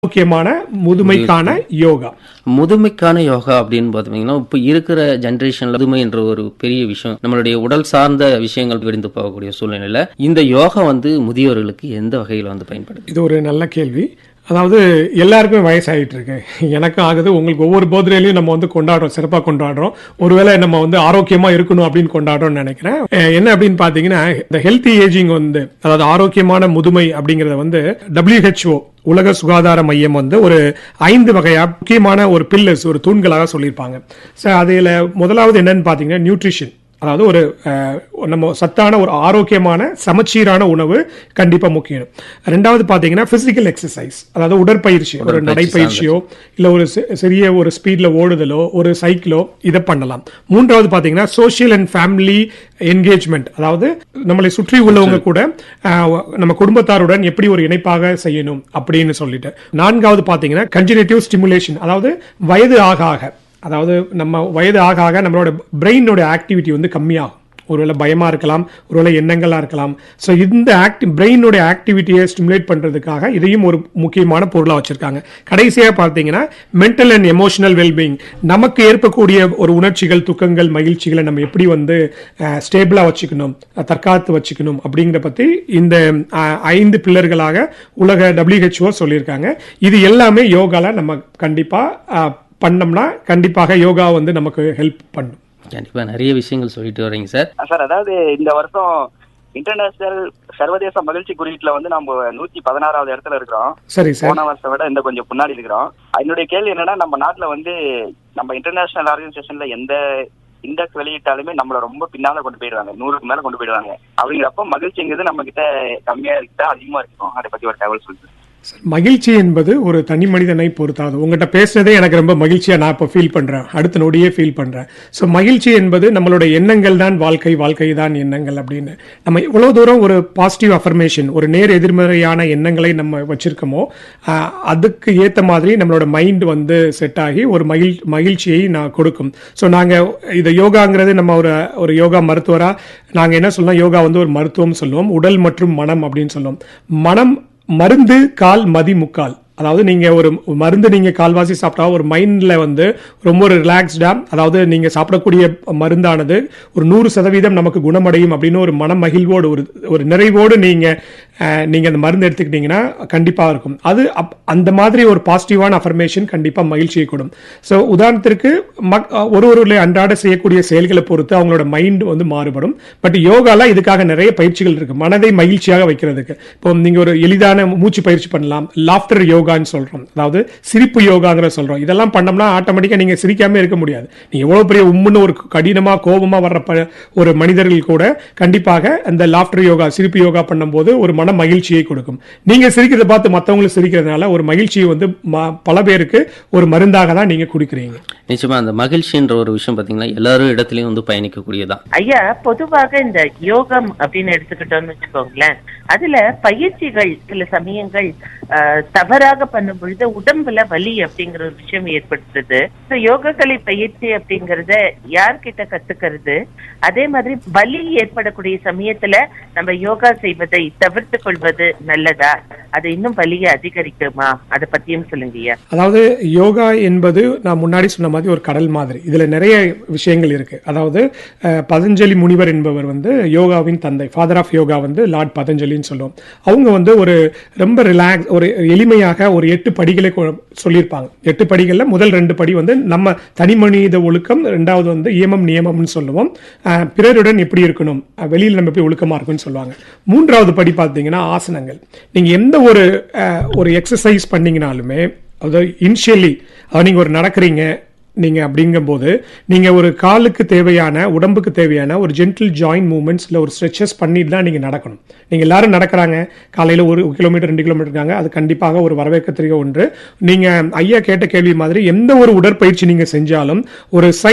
முக்கியமான முதுமைக்கான யோகா முதுமைக்கான யோகா அப்படின்னு பார்த்தீங்கன்னா இப்போ இருக்கிற ஜென்ரேஷன்ல முதுமை என்ற ஒரு பெரிய விஷயம் நம்மளுடைய உடல் சார்ந்த விஷயங்கள் விரிந்து போகக்கூடிய சூழ்நிலையில இந்த யோகா வந்து முதியோர்களுக்கு எந்த வகையில் வந்து பயன்படுது இது ஒரு நல்ல கேள்வி அதாவது எல்லாருக்குமே வயசாகிட்டு இருக்கு எனக்கும் ஆகுது உங்களுக்கு ஒவ்வொரு பர்த்டேலையும் நம்ம வந்து கொண்டாடுறோம் சிறப்பாக கொண்டாடுறோம் ஒருவேளை நம்ம வந்து ஆரோக்கியமா இருக்கணும் அப்படின்னு கொண்டாடுறோம்னு நினைக்கிறேன் அஹ் என்ன அப்படின்னு பார்த்தீங்கன்னா இந்த ஹெல்த்தி ஏஜிங் வந்து அதாவது ஆரோக்கியமான முதுமை அப்படிங்கறத வந்து WHO உலக சுகாதார மையம் வந்து ஒரு ஐந்து வகையா முக்கியமான ஒரு பில்லர்ஸ் ஒரு தூண்களாக சொல்லியிருப்பாங்க ஸோ அதில் முதலாவது என்னன்னு பார்த்தீங்கன்னா நியூட்ரிஷன் அதாவது ஒரு அஹ், நம்ம சத்தான ஒரு ஆரோக்கியமான சமச்சீரான உணவு கண்டிப்பா முக்கியம் ரெண்டாவது பாத்தீங்கன்னா பிசிக்கல் எக்ஸசைஸ் அதாவது உடற்பயிற்சி ஒரு நடைப்பயிற்சியோ இல்ல ஒரு சி- சிறிய ஒரு ஸ்பீட்ல ஓடுதலோ ஒரு சைக்கிளோ இதை பண்ணலாம் மூன்றாவது பாத்தீங்கன்னா சோஷியல் அண்ட் ஃபேமிலி என்கேஜ்மெண்ட் அதாவது நம்மளை சுற்றி உள்ளவங்க கூட அஹ், நம்ம குடும்பத்தாருடன் எப்படி ஒரு இணைப்பாக செய்யணும் அப்படின்னு சொல்லிட்டு நான்காவது பாத்தீங்கன்னா கன்ஜினேட்டிவ் ஸ்டிமுலேஷன் அதாவது வயது ஆக ஆக அதாவது நம்ம வயது ஆக ஆக நம்மளோட பிரெயினோட ஆக்டிவிட்டி வந்து கம்மியாகும் ஒருவேளை பயமா இருக்கலாம் ஒருவேளை எண்ணங்களா இருக்கலாம் ஸோ இந்த ஆக்டி பிரெயினோட ஆக்டிவிட்டியை ஸ்டிமுலேட் பண்றதுக்காக இதையும் ஒரு முக்கியமான பொருளா வச்சிருக்காங்க கடைசியா பார்த்தீங்கன்னா மென்டல் அண்ட் எமோஷனல் வெல்பீயிங் நமக்கு ஏற்படக்கூடிய ஒரு உணர்ச்சிகள் துக்கங்கள் மகிழ்ச்சிகளை நம்ம எப்படி வந்து ஸ்டேபிளா வச்சுக்கணும் அஹ், தற்காத்து வச்சுக்கணும் அப்படிங்கிற பத்தி இந்த அஹ், ஐந்து பில்லர்களாக உலக WHO சொல்லியிருக்காங்க இது எல்லாமே யோகால நம்ம கண்டிப்பா அஹ், பண்ணோம்னா கண்டிப்பாக யோகா வந்து நமக்கு ஹெல்ப் பண்ணும் கண்டிப்பா நிறைய விஷயங்கள் சொல்லிட்டு வரீங்க சார் சார் அதாவது இந்த வருஷம் இன்டர்நேஷனல் சர்வதேச மகிழ்ச்சி குறியீட்டுல வந்து நம்ம நூத்தி பதினாறாவது இடத்துல இருக்கிறோம் சரி சார் போன வருஷம் விட இந்த கொஞ்சம் முன்னாடி இருக்கிறோம் என்னுடைய கேள்வி என்னன்னா நம்ம நாட்டுல வந்து நம்ம இன்டர்நேஷனல் ஆர்கனைசேஷன்ல எந்த இண்டெக்ஸ் வெளியிட்டாலுமே நம்மள ரொம்ப பின்னால கொண்டு போயிடுவாங்க நூறுக்கு மேல கொண்டு போயிடுவாங்க அப்படிங்கிறப்ப மகிழ்ச்சிங்கிறது நம்ம கிட்ட கம்மியா இருக்கா அதிகமா இருக்கும் அதை பத்தி ஒரு தகவல் சொல்லுங்க மகிழ்ச்சி என்பது ஒரு தனி மனிதனை பொறுத்தாது உங்ககிட்ட பேசுனதே எனக்கு ரொம்ப மகிழ்ச்சியா நான் இப்போ ஃபீல் பண்றேன் அடுத்த நொடியே ஃபீல் பண்றேன் ஸோ மகிழ்ச்சி என்பது நம்மளோட எண்ணங்கள் தான் வாழ்க்கை வாழ்க்கை தான் எண்ணங்கள் அப்படின்னு நம்ம எவ்வளவு தூரம் ஒரு பாசிட்டிவ் அஃபர்மேஷன் ஒரு நேர் எதிர்மறையான எண்ணங்களை நம்ம வச்சிருக்கோமோ ஆஹ், அதுக்கு ஏத்த மாதிரி நம்மளோட மைண்ட் வந்து செட் ஆகி ஒரு மகிழ் மகிழ்ச்சியை நான் கொடுக்கும் ஸோ நாங்க இதை யோகாங்கிறது நம்ம ஒரு ஒரு யோகா மருத்துவரா நாங்க என்ன சொல்லலாம் யோகா வந்து ஒரு மருத்துவம் சொல்லுவோம் உடல் மற்றும் மனம் அப்படின்னு சொல்லுவோம் மனம் மருந்து கால் மதி முக்கால் அதாவது நீங்க ஒரு மருந்து நீங்க கால்வாசி சாப்பிட்டா ஒரு மைண்ட்ல வந்து ரொம்ப ஒரு ரிலாக்ஸ்டா அதாவது நீங்க சாப்பிடக்கூடிய மருந்தானது ஒரு நூறு சதவீதம் நமக்கு குணமடையும் அப்படின்னு ஒரு மன மகிழ்வோடு ஒரு ஒரு நிறைவோடு நீங்க அஹ், நீங்க அந்த மருந்து எடுத்துக்கிட்டீங்கன்னா கண்டிப்பா இருக்கும் அது அப்- அந்த மாதிரி ஒரு பாசிட்டிவான அஃபர்மேஷன் கண்டிப்பா மகிழ்ச்சியை கொடுக்கும் ஸோ உதாரணத்திற்கு மக்- ஒரு ஒரு அன்றாட செய்யக்கூடிய செயல்களை பொறுத்து அவங்களோட மைண்ட் வந்து மாறுபடும் பட் யோகால இதுக்காக நிறைய பயிற்சிகள் இருக்கு மனதை மகிழ்ச்சியாக வைக்கிறதுக்கு இப்போ நீங்க ஒரு எளிதான மூச்சு பயிற்சி பண்ணலாம் லாஃப்டர் யோகான்னு சொல்றோம் அதாவது சிரிப்பு யோகாங்கிற சொல்றோம் இதெல்லாம் பண்ணோம்னா ஆட்டோமேட்டிக்கா நீங்க சிரிக்காம இருக்க முடியாது நீங்க எவ்வளவு பெரிய உம்முன்னு ஒரு கடினமா கோபமா வர்ற ப- ஒரு மனிதர்கள் கூட கண்டிப்பாக அந்த லாஃப்டர் யோகா சிரிப்பு யோகா பண்ணும்போது ஒரு மன மகிழ்ச்சியை கொடுக்கும் நீங்க சிரிக்கிறத பார்த்து மத்தவங்களும் சிரிக்கிறதுனால ஒரு மகிழ்ச்சியை வந்து ம- பல பேருக்கு ஒரு மருந்தாக தான் நீங்க குடிக்கிறீங்க நிச்சயமா அந்த மகிழ்ச்சின்ற ஒரு விஷயம் பாத்தீங்கன்னா எல்லாரும் இடத்துலயும் வந்து பயணிக்கக்கூடியதான் ஐயா பொதுவாக இந்த யோகம் அப்படின்னு எடுத்துக்கிட்டோம்னு வச்சுக்கோங்களேன் அதுல பயிற்சிகள் சில சமயங்கள் ஆஹ், தவறாக பண்ணும் பொழுது உடம்புல வலி அப்படிங்கிற ஒரு விஷயம் ஏற்படுத்துது So, யோகக்கலை பயிற்சி அப்படிங்கறத யார்கிட்ட கத்துக்கிறது அதே மாதிரி வலி ஏற்படக்கூடிய சமயத்துல நம்ம யோகா செய்வதை தவிர்த்து கொள்வது நல்லதா அது இன்னும் வலியை அதிகரிக்குமா அதை பத்தியும் சொல்லுங்க ஐயா அதாவது யோகா என்பது நான் முன்னாடி சொன்ன மாதிரி ஒரு கடல் மாதிரி இதுல நிறைய விஷயங்கள் இருக்கு அதாவது அஹ், பதஞ்சலி முனிவர் என்பவர் வந்து யோகாவின் தந்தை ஃபாதர் ஆஃப் யோகா வந்து லார்ட் பதஞ்சலின்னு சொல்லுவோம் அவங்க வந்து ஒரு ரொம்ப ரிலாக்ஸ் ஒரு எளிமையாக ஒரு எட்டு படிகளை கொ- சொல்லியிருப்பாங்க எட்டு படிகள்ல முதல் ரெண்டு படி வந்து நம்ம தனி மனித ஒழுக்கம் ரெண்டாவது வந்து இயமம் நியமம்னு சொல்லுவோம் அஹ், பிறருடன் எப்படி இருக்கணும் அஹ், வெளியில நம்ம எப்படி ஒழுக்கமா இருக்கும்னு சொல்லுவாங்க மூன்றாவது படி பார்த்தீங்கன்னா ஆசனங்கள் நீங்க எந்த ஒரு அஹ், ஒரு எக்ஸசைஸ் பண்ணீங்கனாலுமே அதாவது இனிஷியலி அதாவது நீங்க ஒரு நடக்கிறீங்க நீங்க அப்படிங்கும்போது நீங்க ஒரு காலுக்கு தேவையான உடம்புக்கு தேவையான ஒரு ஜென்டில் ஜாயின் மூவ்மெண்ட்ஸ் இல்ல ஒரு ஸ்ட்ரெச்சஸ் பண்ணிட்டு தான் நீங்க நடக்கணும் நீங்க எல்லாரும் நடக்கிறாங்க காலையில ஒரு கிலோமீட்டர் ரெண்டு கிலோமீட்டர் இருக்காங்க அது கண்டிப்பாக ஒரு வரவேற்கத்தக்க ஒன்று நீங்க ஐயா கேட்ட கேள்வி மாதிரி எந்த ஒரு உடற்பயிற்சி நீங்க செஞ்சாலும் ஒரு சயின்ஸ்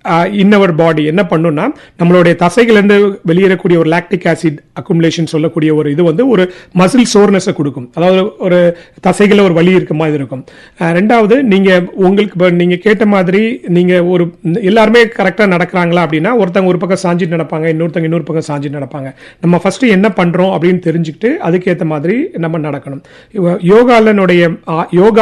இன்னவர் பாடி என்ன பண்ணும்னா நம்மளுடைய தசைகளிலிருந்து வெளியேறக்கூடிய ஒரு லாக்டிக் ஆசிட் அக்குமுலேஷன் சொல்லக்கூடிய ஒரு இது வந்து ஒரு மசில் சோர்னஸை கொடுக்கும் அதாவது ஒரு தசைகளில் ஒரு வலி இருக்க மாதிரி இருக்கும் அஹ் ரெண்டாவது நீங்க உங்களுக்கு இப்ப நீங்க கேட்ட மாதிரி நீங்க ஒரு எல்லாருமே கரெக்டா நடக்கிறாங்களா அப்படின்னா ஒருத்தவங்க ஒரு பக்கம் சாஞ்சிட்டு நடப்பாங்க இன்னொருத்தவங்க இன்னொரு பக்கம் சாஞ்சிட்டு நடப்பாங்க நம்ம ஃபர்ஸ்ட் என்ன பண்றோம் அப்படின்னு தெரிஞ்சுக்கிட்டு அதுக்கேற்ற மாதிரி நம்ம நடக்கணும் யோகாலனுடைய யோகா